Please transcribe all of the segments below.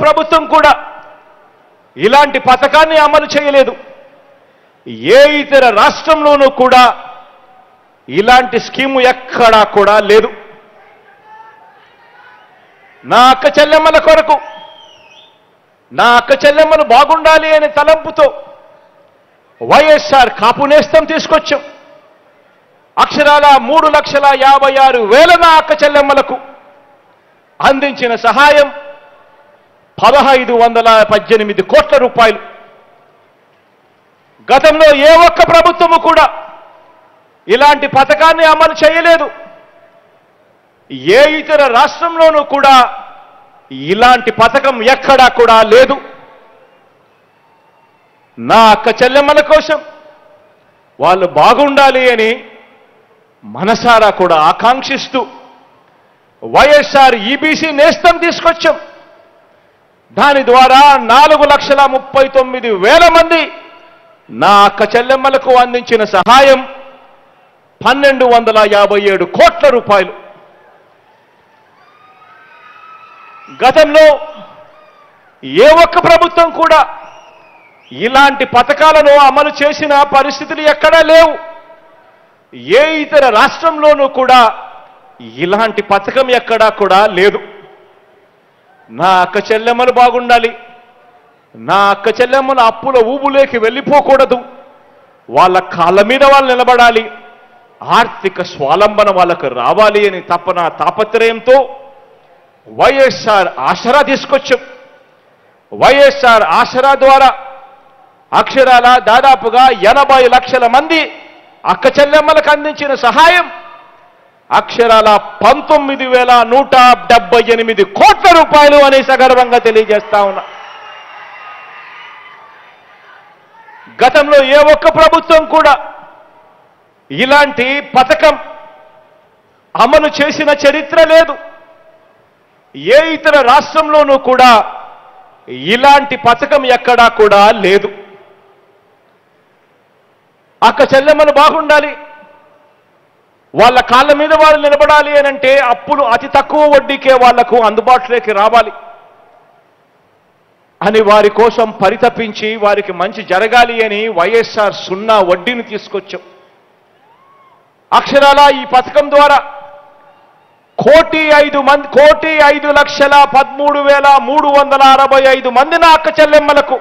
ప్రభుత్వం కూడా ఇలాంటి పథకాన్ని అమలు చేయలేదు ఏ ఇతర రాష్ట్రంలోనూ కూడా ఇలాంటి స్కీము ఎక్కడా కూడా లేదు నా అక్క చెల్లెమ్మల కొరకు నా అక్క చెల్లెమ్మలు బాగుండాలి అనే తలంపుతో వైఎస్ఆర్ కాపు నేస్తం తీసుకొచ్చాం అక్షరాల మూడు లక్షల యాభై ఆరు వేల నా అక్క చెల్లెమ్మలకు అందించిన సహాయం పదహైదు వందల పద్దెనిమిది కోట్ల రూపాయలు గతంలో ఏ ఒక్క ప్రభుత్వము కూడా ఇలాంటి పథకాన్ని అమలు చేయలేదు ఏ ఇతర రాష్ట్రంలోనూ కూడా ఇలాంటి పథకం ఎక్కడా కూడా లేదు నా అక్క చెల్లెమ్మల కోసం వాళ్ళు బాగుండాలి అని మనసారా కూడా ఆకాంక్షిస్తూ వైఎస్ఆర్ ఈబీసీ నేస్తం తీసుకొచ్చాం దాని ద్వారా నాలుగు లక్షల ముప్పై తొమ్మిది వేల మంది నా అక్క చెల్లెమ్మలకు అందించిన సహాయం పన్నెండు వందల యాభై ఏడు కోట్ల రూపాయలు గతంలో ఏ ఒక్క ప్రభుత్వం కూడా ఇలాంటి పథకాలను అమలు చేసిన పరిస్థితులు ఎక్కడా లేవు ఏ ఇతర రాష్ట్రంలోనూ కూడా ఇలాంటి పథకం ఎక్కడా కూడా లేదు నా అక్క చెల్లెమ్మలు బాగుండాలి నా అక్క చెల్లెమ్మలు అప్పుల ఊబులోకి వెళ్ళిపోకూడదు వాళ్ళ కాళ్ళ మీద వాళ్ళు నిలబడాలి ఆర్థిక స్వాలంబన వాళ్ళకు రావాలి అని తపన తాపత్రయంతో వైఎస్ఆర్ ఆసరా తీసుకొచ్చాం వైఎస్ఆర్ ఆసరా ద్వారా అక్షరాల దాదాపుగా ఎనభై లక్షల మంది అక్క చెల్లెమ్మలకు అందించిన సహాయం అక్షరాల పంతొమ్మిది వేల నూట డెబ్బై ఎనిమిది కోట్ల రూపాయలు అని సగర్వంగా తెలియజేస్తా ఉన్నా గతంలో ఏ ఒక్క ప్రభుత్వం కూడా ఇలాంటి పథకం అమలు చేసిన చరిత్ర లేదు ఏ ఇతర రాష్ట్రంలోనూ కూడా ఇలాంటి పథకం ఎక్కడా కూడా లేదు అక్క చెల్లెమ్మలు బాగుండాలి వాళ్ళ కాళ్ళ మీద వాళ్ళు నిలబడాలి అని అంటే అప్పులు అతి తక్కువ వడ్డీకే వాళ్లకు అందుబాటులోకి రావాలి అని వారి కోసం పరితపించి వారికి మంచి జరగాలి అని వైఎస్ఆర్ సున్నా వడ్డీని తీసుకొచ్చాం అక్షరాల ఈ పథకం ద్వారా కోటి ఐదు మంది కోటి ఐదు లక్షల పదమూడు వేల మూడు వందల అరవై ఐదు మంది నా అక్క చెల్లెమ్మలకు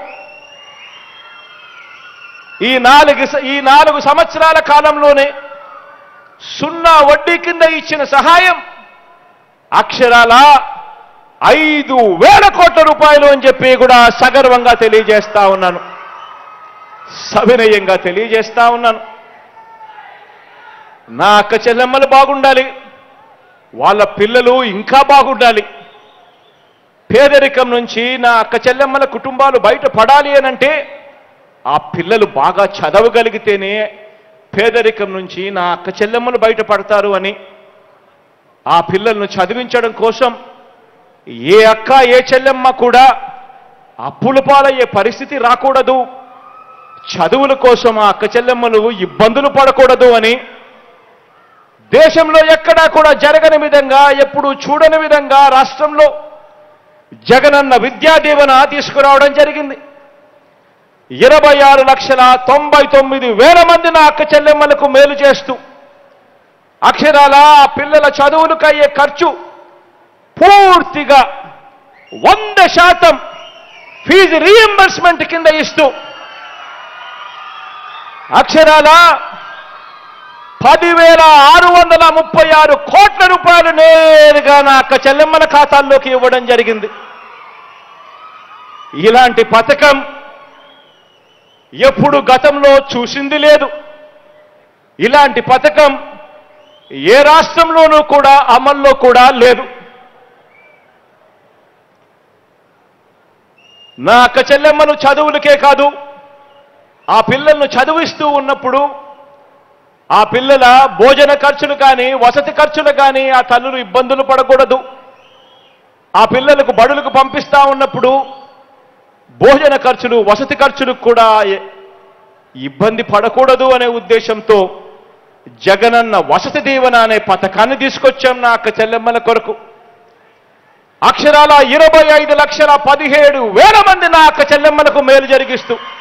ఈ నాలుగు స- ఈ నాలుగు సంవత్సరాల కాలంలోనే సున్నా వడ్డీ కింద ఇచ్చిన సహాయం అక్షరాల ఐదు వేల కోట్ల రూపాయలు అని చెప్పి కూడా సగర్వంగా తెలియజేస్తా ఉన్నాను సవినయంగా తెలియజేస్తా ఉన్నాను నా అక్క చెల్లెమ్మలు బాగుండాలి వాళ్ళ పిల్లలు ఇంకా బాగుండాలి పేదరికం నుంచి నా అక్క చెల్లెమ్మల కుటుంబాలు బయట పడాలి అనంటే ఆ పిల్లలు బాగా చదవగలిగితేనే పేదరికం నుంచి నా అక్క చెల్లెమ్మలు బయటపడతారు అని ఆ పిల్లలను చదివించడం కోసం ఏ అక్క ఏ చెల్లెమ్మ కూడా అప్పుల పాలయ్యే పరిస్థితి రాకూడదు చదువుల కోసం ఆ అక్క చెల్లెమ్మలు ఇబ్బందులు పడకూడదు అని దేశంలో ఎక్కడా కూడా జరగని విధంగా ఎప్పుడు చూడని విధంగా రాష్ట్రంలో జగనన్న విద్యా దీవెన తీసుకురావడం జరిగింది ఇరవై ఆరు లక్షల తొంభై తొమ్మిది వేల మంది నా అక్క చెల్లెమ్మలకు మేలు చేస్తూ అక్షరాల ఆ పిల్లల చదువులకు అయ్యే ఖర్చు పూర్తిగా వంద శాతం ఫీజు రీఎంబర్స్మెంట్ కింద ఇస్తూ అక్షరాల పదివేల ఆరు వందల ముప్పై ఆరు కోట్ల రూపాయలు నేరుగా నా అక్క చెల్లెమ్మల ఖాతాల్లోకి ఇవ్వడం జరిగింది ఇలాంటి పథకం ఎప్పుడు గతంలో చూసింది లేదు ఇలాంటి పథకం ఏ రాష్ట్రంలోనూ కూడా అమల్లో కూడా లేదు నా అక్క చెల్లెమ్మలు చదువులకే కాదు ఆ పిల్లలను చదివిస్తూ ఉన్నప్పుడు ఆ పిల్లల భోజన ఖర్చులు కానీ వసతి ఖర్చులు కానీ ఆ తల్లులు ఇబ్బందులు పడకూడదు ఆ పిల్లలకు బడులకు పంపిస్తా ఉన్నప్పుడు భోజన ఖర్చులు వసతి ఖర్చులకు కూడా ఎ- ఇబ్బంది పడకూడదు అనే ఉద్దేశంతో జగనన్న వసతి దీవెన అనే పథకాన్ని తీసుకొచ్చాం నా అక్క చెల్లెమ్మల కొరకు అక్షరాల ఇరవై ఐదు లక్షల పదిహేడు వేల మంది నా అక్క చెల్లెమ్మలకు మేలు జరిగిస్తూ